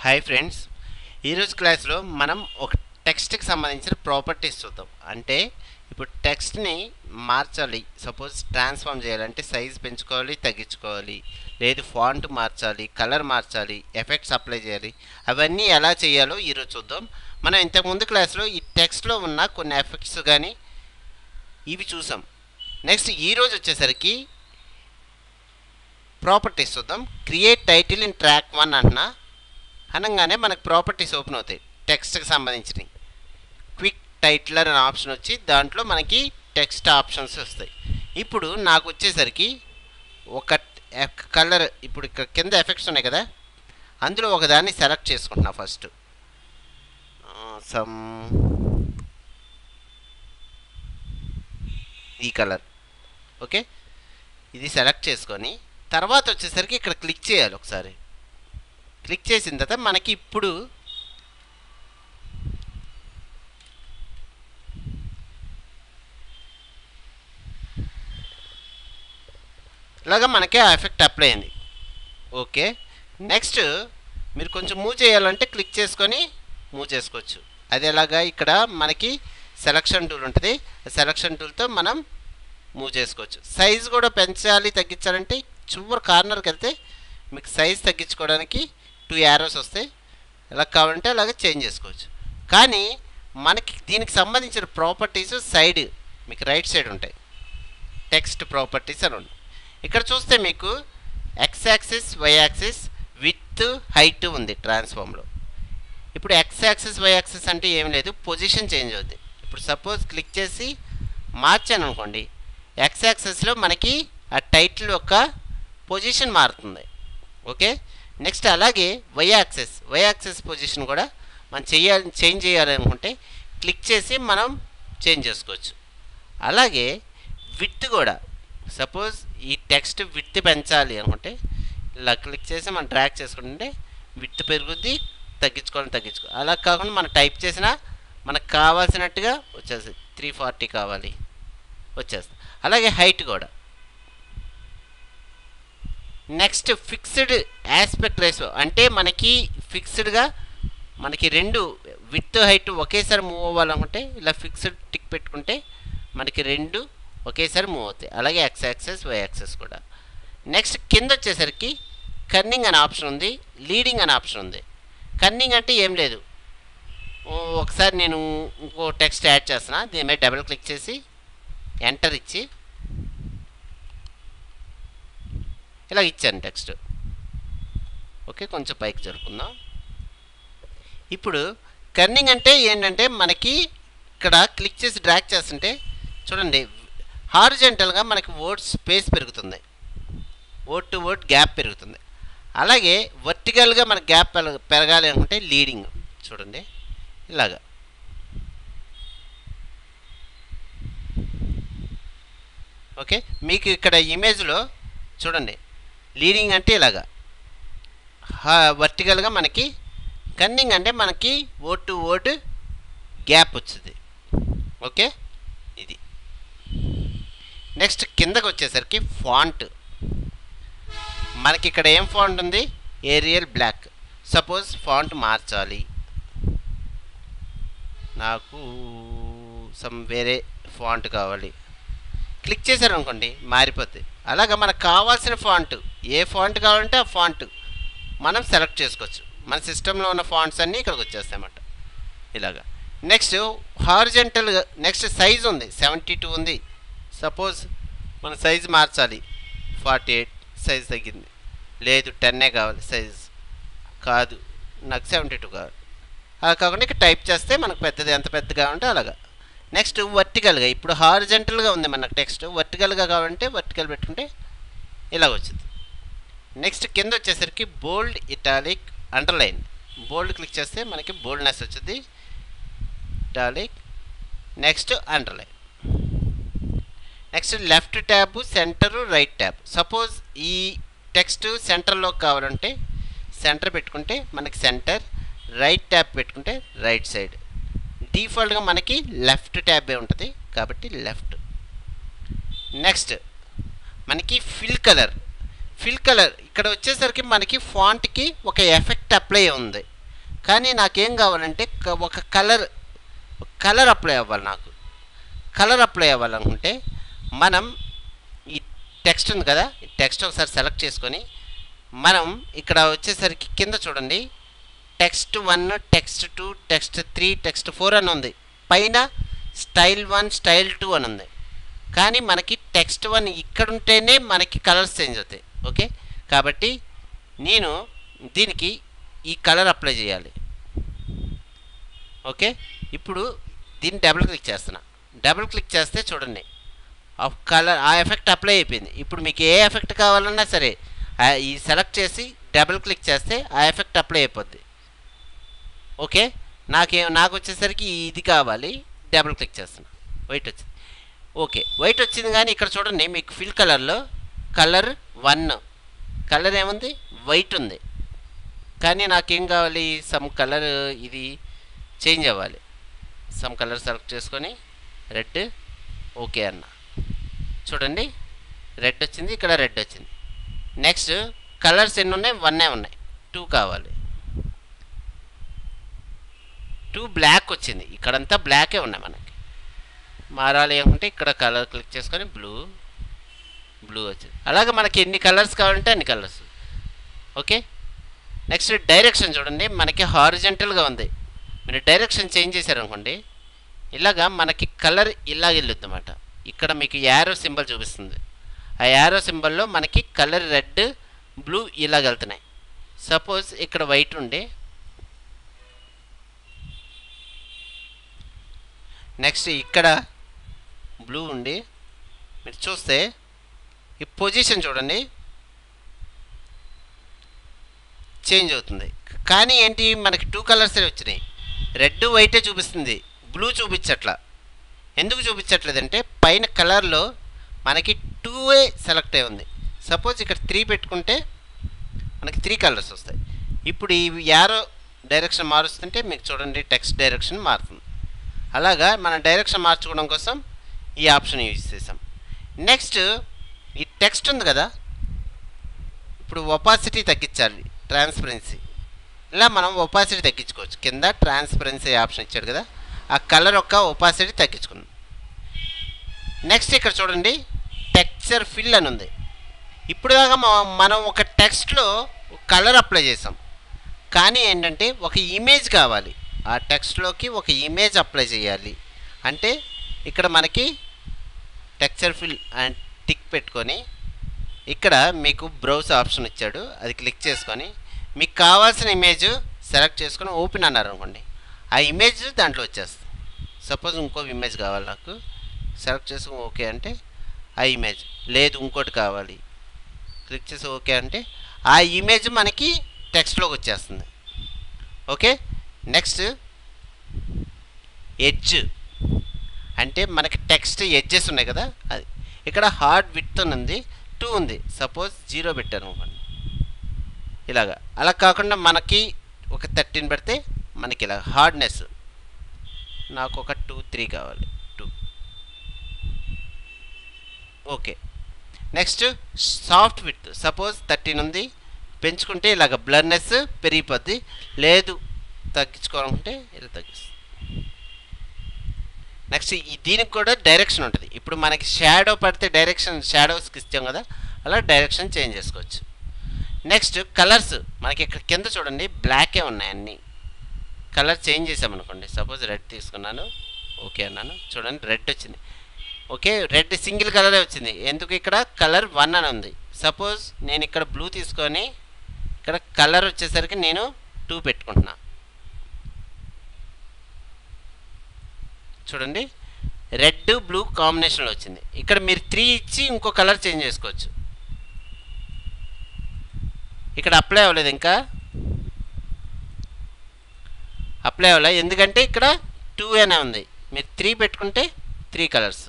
Hi friends ఈరోజు క్లాస్లో మనం ఒక టెక్స్ట్కి సంబంధించిన ప్రాపర్టీస్ చూద్దాం అంటే ఇప్పుడు టెక్స్ట్ని మార్చాలి సపోజ్ ట్రాన్స్ఫార్మ్ చేయాలంటే సైజ్ పెంచుకోవాలి తగ్గించుకోవాలి లేదు ఫాంట్ మార్చాలి కలర్ మార్చాలి ఎఫెక్ట్స్ అప్లై చేయాలి అవన్నీ ఎలా చేయాలో ఈరోజు చూద్దాం మనం ఇంతకుముందు క్లాస్లో ఈ టెక్స్ట్లో ఉన్న కొన్ని ఎఫెక్ట్స్ కానీ ఇవి చూసాం నెక్స్ట్ ఈరోజు వచ్చేసరికి ప్రాపర్టీస్ చూద్దాం create title in track one అంటున్నా అనగానే మనకు ప్రాపర్టీస్ ఓపెన్ అవుతాయి టెక్స్ట్కి సంబంధించినవి క్విక్ టైటిల్ అనే ఆప్షన్ వచ్చి దాంట్లో మనకి టెక్స్ట్ ఆప్షన్స్ వస్తాయి ఇప్పుడు నాకు వచ్చేసరికి ఒక కలర్ ఇప్పుడు ఇక్కడ కింద ఎఫెక్ట్స్ ఉన్నాయి కదా అందులో ఒకదాన్ని సెలెక్ట్ చేసుకుంటున్నా ఫస్ట్ సమ్ ఈ కలర్ ఓకే ఇది సెలెక్ట్ చేసుకొని తర్వాత వచ్చేసరికి ఇక్కడ క్లిక్ చేయాలి ఒకసారి క్లిక్ చేసిన తర్వాత మనకి ఇప్పుడు ఇలాగా మనకి ఆ ఎఫెక్ట్ అప్లై అయింది ఓకే నెక్స్ట్ మీరు కొంచెం మూవ్ చేయాలంటే క్లిక్ చేసుకొని మూవ్ చేసుకోవచ్చు అది ఎలాగా ఇక్కడ మనకి సెలక్షన్ టూల్ ఉంటుంది సెలక్షన్ టూల్తో మనం మూవ్ చేసుకోవచ్చు సైజ్ కూడా పెంచాలి తగ్గించాలంటే చివరి కార్నర్కి వెళ్తే మీకు సైజ్ తగ్గించుకోవడానికి టూ యారోస్ వస్తాయి ఎలా కావాలంటే అలాగే చేంజ్ చేసుకోవచ్చు కానీ మనకి దీనికి సంబంధించిన ప్రాపర్టీస్ సైడ్ మీకు రైట్ సైడ్ ఉంటాయి టెక్స్ట్ ప్రాపర్టీస్ అని ఉంటాయి ఇక్కడ చూస్తే మీకు X axis Y axis width height ఉంది ట్రాన్స్ఫామ్లో ఇప్పుడు ఎక్స్ యాక్సిస్ వై యాక్సిస్ అంటే ఏం లేదు పొజిషన్ చేంజ్ అవుద్ది ఇప్పుడు సపోజ్ క్లిక్ చేసి మార్చాను అనుకోండి ఎక్స్ యాక్సిస్లో మనకి ఆ టైటిల్ యొక్క పొజిషన్ మారుతుంది ఓకే నెక్స్ట్ అలాగే Y axis Y axis position కూడా మనం చేయాలి చేంజ్ చేయాలనుకుంటే క్లిక్ చేసి మనం చేంజ్ చేసుకోవచ్చు అలాగే విత్ కూడా సపోజ్ ఈ టెక్స్ట్ విత్ పెంచాలి అనుకుంటే ఇలా క్లిక్ చేసి మనం డ్రాక్ చేసుకుంటే విత్ పెరుగుద్ది తగ్గించుకోవాలని తగ్గించుకో అలా కాకుండా మనం టైప్ చేసినా మనకు కావాల్సినట్టుగా వచ్చేస్తుంది త్రీ ఫార్టీ కావాలి వచ్చేస్తుంది అలాగే హైట్ కూడా నెక్స్ట్ ఫిక్స్డ్ ఆస్పెక్ట్ రేషియో అంటే మనకి ఫిక్స్డ్గా మనకి రెండు విత్ హైట్ ఒకేసారి మూవ్ అవ్వాలనుకుంటే ఇలా ఫిక్స్డ్ టిక్ పెట్టుకుంటే మనకి రెండు ఒకేసారి మూవ్ అవుతాయి అలాగే ఎక్స్ యాక్సెస్ వై యాక్సెస్ కూడా నెక్స్ట్ కింద వచ్చేసరికి కన్నింగ్ అనే ఆప్షన్ ఉంది లీడింగ్ అనే ఆప్షన్ ఉంది కన్నింగ్ అంటే ఏం లేదు ఒకసారి నేను ఇంకో టెక్స్ట్ యాడ్ చేస్తున్నా దీని మీద డబుల్ క్లిక్ చేసి ఎంటర్ ఇచ్చి ఇలా ఇచ్చాను టెక్స్ట్ ఓకే కొంచెం పైకి జరుపుకుందాం ఇప్పుడు కర్నింగ్ అంటే ఏంటంటే మనకి ఇక్కడ క్లిక్ చేసి డ్రాక్ చేస్తుంటే చూడండి హారిజెంటల్గా మనకి వర్డ్ స్పేస్ పెరుగుతుంది వర్డ్ టు వర్డ్ గ్యాప్ పెరుగుతుంది అలాగే వర్టికల్గా మన గ్యాప్ పెరగాలి అనుకుంటే లీడింగ్ చూడండి ఇలాగా ఓకే మీకు ఇక్కడ ఇమేజ్లో చూడండి లీడింగ్ అంటే ఇలాగా వర్టికల్గా మనకి కన్నింగ్ అంటే మనకి ఓట్ టు ఓట్ గ్యాప్ వచ్చింది ఓకే ఇది నెక్స్ట్ కిందకు వచ్చేసరికి ఫాంట్ మనకి ఇక్కడ ఏం ఫాంట్ ఉంది ఏరియల్ బ్లాక్ సపోజ్ ఫాంట్ మార్చాలి నాకు సమ్ వేరే ఫాంట్ కావాలి క్లిక్ చేశారు అనుకోండి మారిపోతుంది అలాగా మనకు కావాల్సిన ఫాంట్ ఏ ఫాంట్ కావాలంటే ఆ ఫాంట్ మనం సెలెక్ట్ చేసుకోవచ్చు మన సిస్టంలో ఉన్న ఫాంట్స్ అన్నీ ఇక్కడికి వచ్చేస్తాయన్నమాట ఇలాగా నెక్స్ట్ హార్జెంటల్ నెక్స్ట్ సైజ్ ఉంది సెవెంటీ టూ ఉంది సపోజ్ మన సైజ్ మార్చాలి ఫార్టీ ఎయిట్ సైజ్ తగ్గింది లేదు టెన్నే కావాలి సైజ్ కాదు నాకు సెవెంటీ టూ కావాలి అలా కాకుండా ఇక్కడ టైప్ చేస్తే మనకు పెద్దది ఎంత పెద్దగా ఉంటే అలాగా నెక్స్ట్ వర్టికల్గా ఇప్పుడు హారిజెంటల్గా ఉంది మనకు టెక్స్ట్ వర్టికల్గా కావాలంటే వర్టికల్ పెట్టుకుంటే ఇలా వచ్చింది నెక్స్ట్ కింద వచ్చేసరికి bold italic underline bold click చేస్తే మనకి బోల్డ్నెస్ వచ్చింది italic next underline next left tab centre right tab suppose ఈ టెక్స్ట్ సెంటర్లో కావాలంటే సెంటర్ పెట్టుకుంటే మనకి సెంటర్ రైట్ ట్యాబ్ పెట్టుకుంటే రైట్ సైడ్ డిఫాల్ట్గా మనకి లెఫ్ట్ ట్యాబే ఉంటుంది కాబట్టి లెఫ్ట్ నెక్స్ట్ మనకి ఫిల్ కలర్ ఫిల్ కలర్ ఇక్కడ వచ్చేసరికి మనకి ఫాంట్కి ఒక ఎఫెక్ట్ అప్లై ఉంది కానీ నాకేం కావాలంటే క- ఒక కలర్ కలర్ అప్లై అవ్వాలి నాకు కలర్ అప్లై అవ్వాలనుకుంటే మనం ఈ టెక్స్ట్ ఉంది కదా ఈ టెక్స్ట్ ఒకసారి సెలెక్ట్ చేసుకొని మనం ఇక్కడ వచ్చేసరికి కింద చూడండి text one text two text three text four అని ఉంది పైన స్టైల్ వన్ స్టైల్ టూ అని ఉంది కానీ మనకి టెక్స్ట్ వన్ ఇక్కడ ఉంటేనే మనకి కలర్స్ చేంజ్ అవుతాయి ఓకే కాబట్టి నేను దీనికి ఈ కలర్ అప్లై చేయాలి ఓకే ఇప్పుడు దీన్ని డబుల్ క్లిక్ చేస్తున్నా డబుల్ క్లిక్ చేస్తే చూడండి ఆ కలర్ ఆ ఎఫెక్ట్ అప్లై అయిపోయింది ఇప్పుడు మీకు ఏ ఎఫెక్ట్ కావాలన్నా సరే ఆ ఈ సెలెక్ట్ చేసి డబుల్ క్లిక్ చేస్తే ఆ ఎఫెక్ట్ అప్లై అయిపోద్ది ఓకే నాకే నాకు వచ్చేసరికి ఇది కావాలి డబుల్ క్లిక్ చేస్తున్నా వైట్ వచ్చింది ఓకే వైట్ వచ్చింది కానీ ఇక్కడ చూడండి మీకు ఫిల్ కలర్లో కలర్ వన్ కలర్ ఏముంది వైట్ ఉంది కానీ నాకేం కావాలి సమ్ కలర్ ఇది చేంజ్ అవ్వాలి సమ్ కలర్ సెలెక్ట్ చేసుకొని రెడ్ ఓకే అన్న చూడండి రెడ్ వచ్చింది ఇక్కడ రెడ్ వచ్చింది నెక్స్ట్ కలర్స్ ఎన్ని ఉన్నాయి వన్నే ఉన్నాయి టూ కావాలి టూ బ్లాక్ వచ్చింది ఇక్కడంతా బ్లాకే ఉన్నాయి మనకి మారాలి అనుకుంటే ఇక్కడ కలర్ క్లిక్ చేసుకొని బ్లూ బ్లూ వచ్చింది అలాగే మనకి ఎన్ని కలర్స్ కావాలంటే అన్ని కలర్స్ ఓకే నెక్స్ట్ డైరెక్షన్ చూడండి మనకి హారిజెంటల్గా ఉంది మీరు డైరెక్షన్ చేంజ్ చేశారనుకోండి ఇలాగా మనకి కలర్ ఇలా వెళ్ళొద్దు అనమాట ఇక్కడ మీకు యారో సింబల్ చూపిస్తుంది ఆ యారో సింబల్లో మనకి కలర్ రెడ్ బ్లూ ఇలా వెళ్తున్నాయి సపోజ్ ఇక్కడ వైట్ ఉండి నెక్స్ట్ ఇక్కడ బ్లూ ఉండి మీరు చూస్తే ఈ పొజిషన్ చూడండి చేంజ్ అవుతుంది కానీ ఏంటి మనకి టూ కలర్స్ వచ్చినాయి రెడ్ వైటే చూపిస్తుంది బ్లూ చూపించట్లా ఎందుకు చూపించట్లేదంటే పైన కలర్లో మనకి టూ ఏ సెలెక్ట్ అయి ఉంది సపోజ్ ఇక్కడ త్రీ పెట్టుకుంటే మనకి త్రీ కలర్స్ వస్తాయి ఇప్పుడు ఈ యారో డైరెక్షన్ మారుస్తుంటే మీకు చూడండి టెక్స్ట్ డైరెక్షన్ మారుతుంది అలాగా మన డైరెక్షన్ మార్చుకోవడం కోసం ఈ ఆప్షన్ యూజ్ చేసాం నెక్స్ట్ ఈ టెక్స్ట్ ఉంది కదా ఇప్పుడు ఒపాసిటీ తగ్గించాలి ట్రాన్స్పరెన్సీ ఇలా మనం ఒపాసిటీ తగ్గించుకోవచ్చు కింద ట్రాన్స్పరెన్సీ ఆప్షన్ ఇచ్చాడు కదా ఆ కలర్ యొక్క ఒపాసిటీ తగ్గించుకుందాం నెక్స్ట్ ఇక్కడ చూడండి టెక్స్చర్ ఫిల్ అని ఉంది ఇప్పుడు దాకా మ- మనం ఒక టెక్స్ట్లో కలర్ అప్లై చేసాం కానీ ఏంటంటే ఒక ఇమేజ్ కావాలి ఆ టెక్స్ట్లోకి ఒక ఇమేజ్ అప్లై చేయాలి అంటే ఇక్కడ మనకి టెక్స్చర్ ఫిల్ అండ్ టిక్ పెట్టుకొని ఇక్కడ మీకు బ్రౌజ్ ఆప్షన్ ఇచ్చాడు అది క్లిక్ చేసుకొని మీకు కావాల్సిన ఇమేజ్ సెలెక్ట్ చేసుకొని ఓపెన్ అన్నారు అనుకోండి ఆ ఇమేజ్ దాంట్లో వచ్చేస్తుంది సపోజ్ ఇంకో ఇమేజ్ కావాలి నాకు సెలెక్ట్ చేసుకుని ఓకే అంటే ఆ ఇమేజ్ లేదు ఇంకోటి కావాలి క్లిక్ చేసి ఓకే అంటే ఆ ఇమేజ్ మనకి టెక్స్ట్లోకి వచ్చేస్తుంది ఓకే నెక్స్ట్ ఎడ్జ్ అంటే మనకి టెక్స్ట్ ఎడ్జెస్ ఉన్నాయి కదా అది ఇక్కడ హార్డ్ విత్ అని ఉంది టూ ఉంది సపోజ్ జీరో పెట్టాను అనుకోండి ఇలాగా అలా కాకుండా మనకి ఒక థర్టీన్ పెడితే మనకి ఇలా హార్డ్నెస్ నాకు ఒక టూ త్రీ కావాలి two okay next soft with suppose thirteen ఉంది పెంచుకుంటే ఇలాగ బ్లర్నెస్ పెరిగిపోద్ది లేదు తగ్గించుకోవాలనుకుంటే ఇలా తగ్గిస్తుంది నెక్స్ట్ ఈ దీనికి కూడా డైరెక్షన్ ఉంటుంది ఇప్పుడు మనకి షాడో పడితే డైరెక్షన్ షాడోస్కి ఇస్తాం కదా అలా డైరెక్షన్ చేంజ్ చేసుకోవచ్చు నెక్స్ట్ కలర్స్ మనకి ఇక్కడ కింద చూడండి బ్లాకే ఉన్నాయి అన్నీ కలర్ చేంజ్ చేసామనుకోండి సపోజ్ రెడ్ తీసుకున్నాను ఓకే అన్నాను చూడండి రెడ్ వచ్చింది ఓకే రెడ్ సింగిల్ కలరే వచ్చింది ఎందుకు ఇక్కడ కలర్ వన్ అని ఉంది సపోజ్ నేను ఇక్కడ బ్లూ తీసుకొని ఇక్కడ కలర్ వచ్చేసరికి నేను టూ పెట్టుకుంటున్నా చూడండి రెడ్ బ్లూ కాంబినేషన్లో వచ్చింది ఇక్కడ మీరు త్రీ ఇచ్చి ఇంకో కలర్ చేంజ్ చేసుకోవచ్చు ఇక్కడ అప్లై అవ్వలేదు ఇంకా అప్లై అవ్వలే ఎందుకంటే ఇక్కడ టూ అనే ఉంది మీరు త్రీ పెట్టుకుంటే త్రీ కలర్స్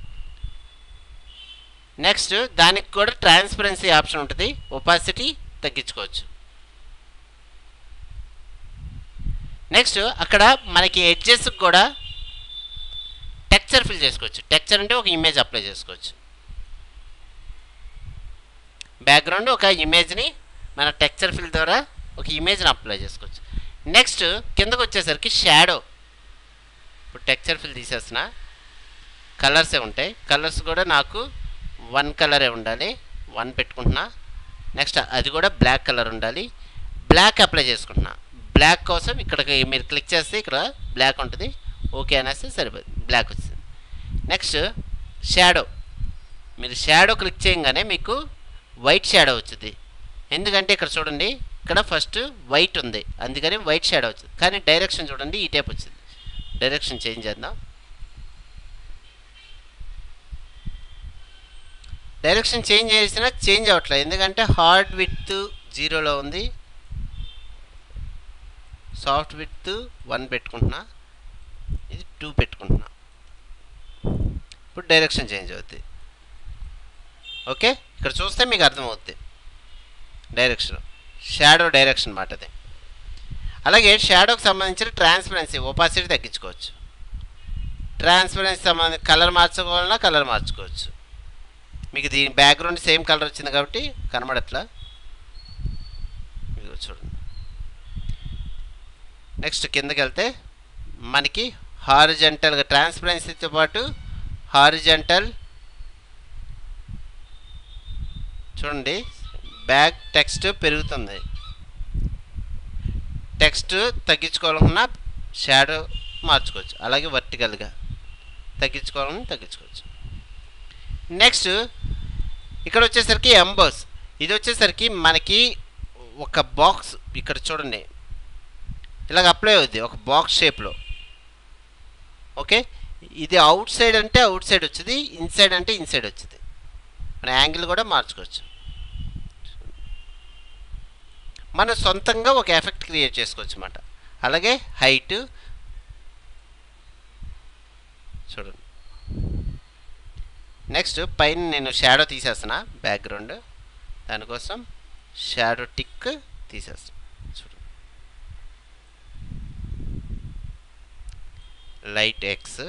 నెక్స్ట్ దానికి కూడా ట్రాన్స్పరెన్సీ ఆప్షన్ ఉంటుంది ఒపాసిటీ తగ్గించుకోవచ్చు నెక్స్ట్ అక్కడ మనకి ఎడ్జెస్ కూడా టెక్చర్ ఫిల్ చేసుకోవచ్చు టెక్చర్ అంటే ఒక ఇమేజ్ అప్లై చేసుకోవచ్చు బ్యాక్గ్రౌండ్ ఒక ఇమేజ్ని మన టెక్చర్ ఫిల్ ద్వారా ఒక ఇమేజ్ని అప్లై చేసుకోవచ్చు నెక్స్ట్ కిందకు వచ్చేసరికి షాడో ఇప్పుడు టెక్చర్ ఫిల్ తీసేస్తున్నా కలర్సే ఉంటాయి కలర్స్ కూడా నాకు వన్ కలరే ఉండాలి వన్ పెట్టుకుంటున్నా నెక్స్ట్ అది కూడా బ్లాక్ కలర్ ఉండాలి బ్లాక్ అప్లై చేసుకుంటున్నా బ్లాక్ కోసం ఇక్కడికి మీరు క్లిక్ చేస్తే ఇక్కడ బ్లాక్ ఉంటుంది ఓకే అనేసి సరిపోతుంది బ్లాక్ వచ్చింది నెక్స్ట్ షాడో మీరు షాడో క్లిక్ చేయగానే మీకు వైట్ షాడో వచ్చింది ఎందుకంటే ఇక్కడ చూడండి ఇక్కడ ఫస్ట్ వైట్ ఉంది అందుకని వైట్ షాడో వచ్చింది కానీ డైరెక్షన్ చూడండి ఈ టైప్ వచ్చింది డైరెక్షన్ చేంజ్ చేద్దాం డైరెక్షన్ చేంజ్ చేసినా చేంజ్ అవ్వట్లేదు ఎందుకంటే హార్డ్ విత్ జీరోలో ఉంది సాఫ్ట్ విత్ వన్ పెట్టుకుంటున్నా ఇది టూ పెట్టుకుంటున్నా ఇప్పుడు డైరెక్షన్ చేంజ్ అవుద్ది ఓకే ఇక్కడ చూస్తే మీకు అర్థమవుద్ది డైరెక్షన్ షాడో డైరెక్షన్ మాట అది అలాగే షాడోకి సంబంధించిన ట్రాన్స్పరెన్సీ ఒపాసిటీ తగ్గించుకోవచ్చు ట్రాన్స్పరెన్సీ సంబంధించి కలర్ మార్చుకోవాలన్నా కలర్ మార్చుకోవచ్చు మీకు దీని బ్యాక్గ్రౌండ్ సేమ్ కలర్ వచ్చింది కాబట్టి కనబడట్లా ఇదిగో చూడండి నెక్స్ట్ కిందకి వెళ్తే మనకి హారిజెంటల్గా ట్రాన్స్పరెన్సీతో పాటు హారిజెంటల్ చూడండి బ్యాక్ టెక్స్ట్ పెరుగుతుంది టెక్స్ట్ తగ్గించుకోవాలనుకున్నా షాడో మార్చుకోవచ్చు అలాగే వర్టికల్గా తగ్గించుకోవాలని తగ్గించుకోవచ్చు నెక్స్ట్ ఇక్కడ వచ్చేసరికి ఎంబోస్ ఇది వచ్చేసరికి మనకి ఒక బాక్స్ ఇక్కడ చూడండి ఇలాగ అప్లై అవుద్ది ఒక బాక్స్ షేప్లో ఓకే ఇది అవుట్ సైడ్ అంటే అవుట్ సైడ్ వచ్చింది ఇన్సైడ్ అంటే ఇన్సైడ్ వచ్చింది మన యాంగిల్ కూడా మార్చుకోవచ్చు మనం సొంతంగా ఒక ఎఫెక్ట్ క్రియేట్ చేసుకోవచ్చు అన్నమాట అలాగే హైట్ చూడండి నెక్స్ట్ పైన నేను షాడో తీసేస్తున్నా బ్యాక్గ్రౌండ్ దానికోసం షాడో టిక్ తీసేస్తాను చూడండి light X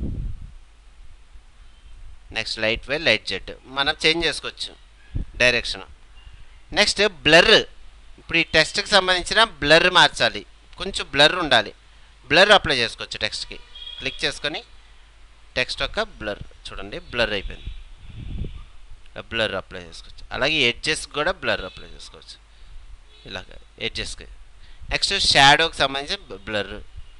next light Y light Z మనం చేంజ్ చేసుకోవచ్చు డైరెక్షన్ నెక్స్ట్ బ్లర్ ఇప్పుడు ఈ టెక్స్ట్కి సంబంధించిన బ్లర్ మార్చాలి కొంచెం బ్లర్ ఉండాలి బ్లర్ అప్లై చేసుకోవచ్చు టెక్స్ట్కి క్లిక్ చేసుకొని టెక్స్ట్ యొక్క బ్లర్ చూడండి బ్లర్ అయిపోయింది బ్లర్ అప్లై చేసుకోవచ్చు అలాగే ఎడ్జెస్ కూడా బ్లర్ అప్లై చేసుకోవచ్చు ఇలాగ ఎడ్జెస్కి నెక్స్ట్ షాడోకి సంబంధించి బ్లర్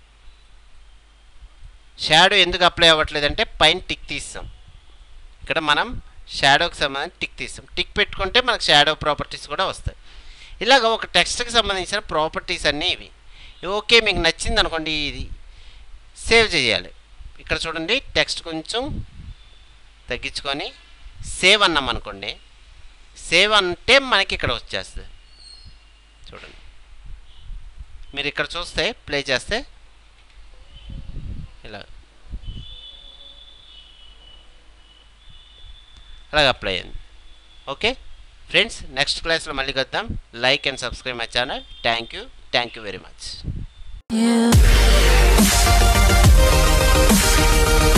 షాడో ఎందుకు అప్లై అవ్వట్లేదంటే పైన టిక్ తీస్తాం ఇక్కడ మనం షాడోకి సంబంధించి టిక్ తీస్తాం టిక్ పెట్టుకుంటే మనకు షాడో ప్రాపర్టీస్ కూడా వస్తాయి ఇలాగ ఒక టెక్స్ట్కి సంబంధించిన ప్రాపర్టీస్ అన్నీ ఇవి ఓకే మీకు నచ్చింది అనుకోండి ఇది సేవ్ చేయాలి ఇక్కడ చూడండి టెక్స్ట్ కొంచెం తగ్గించుకొని సేవ్ అన్నాం అనుకోండి సేవ్ అంటే మనకి ఇక్కడ వచ్చేస్తుంది చూడండి మీరు ఇక్కడ చూస్తే ప్లే చేస్తే ఇలా అలాగ అప్లై అయింది ఓకే ఫ్రెండ్స్ నెక్స్ట్ క్లాస్లో మళ్ళీ కద్దాం like and subscribe my channel thank you thank you very much You.